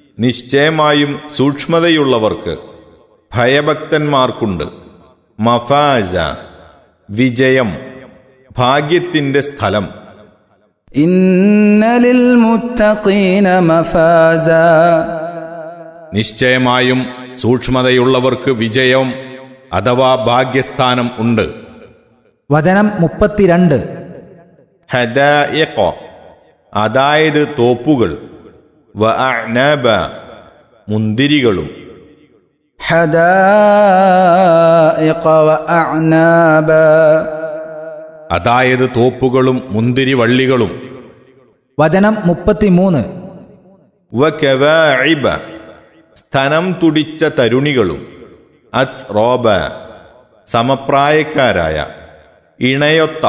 നിശ്ചയമായും സൂക്ഷ്മതയുള്ളവർക്ക് ഭയഭക്തന്മാർക്കുണ്ട് മഫാജ വിജയം ഭാഗ്യത്തിന്റെ സ്ഥലം إن للمتقين مفازا നിശ്ചയമായും സൂക്ഷ്മതയുള്ളവർക്ക് വിജയം അഥവാ ഭാഗ്യസ്ഥാനം ഉണ്ട് വചനം മുപ്പത്തിരണ്ട് ഹദായിഖ അതായത് തോപ്പുകൾ വ അഅ്നാബ മുന്തിരികളും حدائق وأعنابا അതായത് തോപ്പുകളും മുന്തിരി വള്ളികളും വചനം മുപ്പത്തിമൂന്ന് വ കവാഇബ സ്ഥനം തുടിച്ച തരുണികളും അച്ച് റോബ സമപ്രായക്കാരായ ഇണയൊത്ത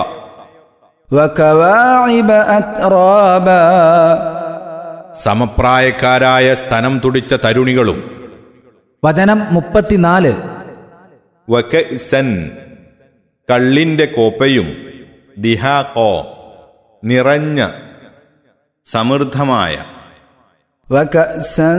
وكواعب أترابا സമപ്രായക്കാരായ സ്ഥനം തുടിച്ച തരുണികളും വചനം മുപ്പത്തിനാല് വകഇസൻ കള്ളിന്റെ കോപ്പയും ദിഹാകോ നിറഞ്ഞ സമൃദ്ധമായ وكأسا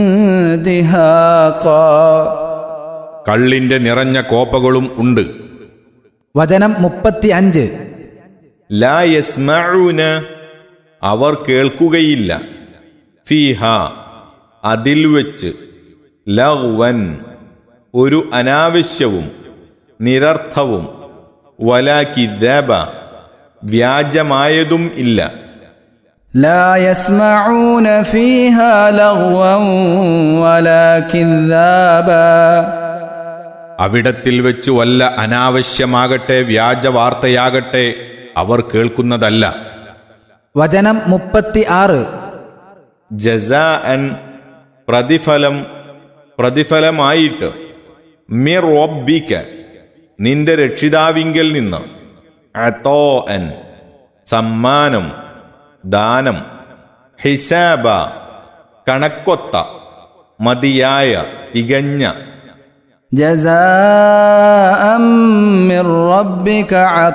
دهاقا കള്ളിന്റെ നിറഞ്ഞ കോപ്പകളും ഉണ്ട് വചനം മുപ്പത്തി അഞ്ച് ലാ യസ്മഊന അവർ കേൾക്കുകയില്ല ഫീഹ അതിൽ വെച്ച് ലവൻ ഒരു അനാവശ്യവും നിരർത്ഥവും വലാക്കിദബ വ്യാജമായതും ഇല്ല لا يسمعون فيها لغوا ولا كذابا അവിടത്തിൽ വെച്ച് വല്ല അനാവശ്യമാകട്ടെ വ്യാജ വാർത്തയാകട്ടെ അവർ കേൾക്കുന്നതല്ല വചനം മുപ്പത്തി ആറ് ജസാ അൻ പ്രതിഫലം പ്രതിഫലമായിട്ട് മിർ റബ്ബിക നിന്റെ രക്ഷിതാവിങ്കൽ നിന്ന് അത്തോ അൻ സമ്മാനം ദാനം ഹിസാബ കണക്കൊത്ത മതിയായ തികഞ്ഞ جزاء من ربك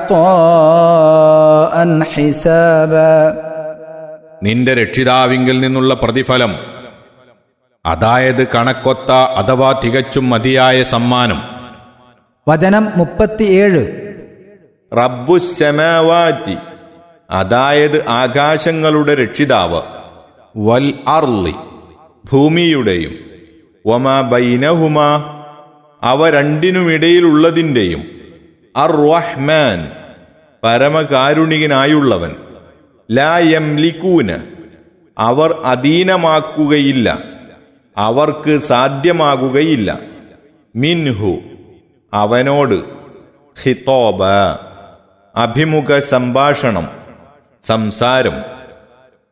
عطاء حسابا നിന്റെ രക്ഷിതാവിങ്കിൽ നിന്നുള്ള പ്രതിഫലം അതായത് കണക്കൊത്ത അഥവാ തികച്ചും മതിയായ സമ്മാനം വചനം മുപ്പത്തിയേഴ് റബ്ബുസമാവാറ്റി അതായത് ആകാശങ്ങളുടെ രക്ഷിതാവ് വൽ അർലി ഭൂമിയുടെയും വമ ബൈനഹുമ അവ രണ്ടിനുമിടയിലുള്ളതിൻ്റെയും അർ റഹ്മാൻ പരമകാരുണികനായുള്ളവൻ ലാ യംലിക്കൂന് അവർ അധീനമാക്കുകയില്ല അവർക്ക് സാധ്യമാകുകയില്ല മിൻഹു അവനോട് ഹിത്തോബ അഭിമുഖ സംഭാഷണം സംസാരം